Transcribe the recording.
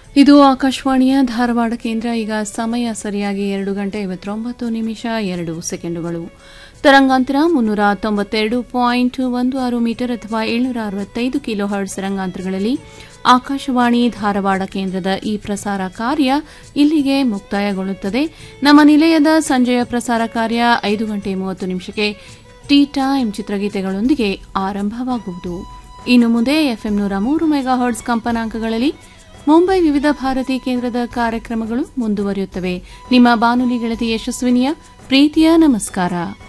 ಇದು ಆಕಾಶವಾಣಿಯ ಧಾರವಾಡ ಕೇಂದ್ರ ಈಗ ಸಮಯ ಸರಿಯಾಗಿ ಎರಡು ಗಂಟೆ ಐವತ್ತೊಂಬತ್ತು ನಿಮಿಷ ಎರಡು ಸೆಕೆಂಡುಗಳು ತರಂಗಾಂತರ ಮುನ್ನೂರ ತೊಂಬತ್ತೆರಡು ಪಾಯಿಂಟ್ ಒಂದು ಆರು ಮೀಟರ್ ಅಥವಾ ಏಳ್ನೂರ ಅರವತ್ತೈದು ಕಿಲೋ ಹರ್ಟ್ಸ್ ತರಂಗಾಂತರಗಳಲ್ಲಿ ಆಕಾಶವಾಣಿ ಧಾರವಾಡ ಕೇಂದ್ರದ ಈ ಪ್ರಸಾರ ಕಾರ್ಯ ಇಲ್ಲಿಗೆ ಮುಕ್ತಾಯಗೊಳ್ಳುತ್ತದೆ ನಮ್ಮ ನಿಲಯದ ಸಂಜೆಯ ಪ್ರಸಾರ ಕಾರ್ಯ ಐದು ಗಂಟೆ ಮೂವತ್ತು ನಿಮಿಷಕ್ಕೆ ಟೀ ಟೈಮ್ ಚಿತ್ರಗೀತೆಗಳೊಂದಿಗೆ ಆರಂಭವಾಗುವುದು ಇನ್ನು ಮುಂದೆ ಎಫ್ಎಂ ನೂರ ಮೂರು ಮೆಗಾ ಹರ್ಟ್ಸ್ ಕಂಪನಾಂಕಗಳಲ್ಲಿ ಮುಂಬೈ ವಿವಿಧ ಭಾರತಿ ಕೇಂದ್ರದ ಕಾರ್ಯಕ್ರಮಗಳು ಮುಂದುವರಿಯುತ್ತವೆ ನಿಮ್ಮ ಬಾನುಲಿ ಗೆಳತಿ ಯಶಸ್ವಿನಿಯ ಪ್ರೀತಿಯ ನಮಸ್ಕಾರ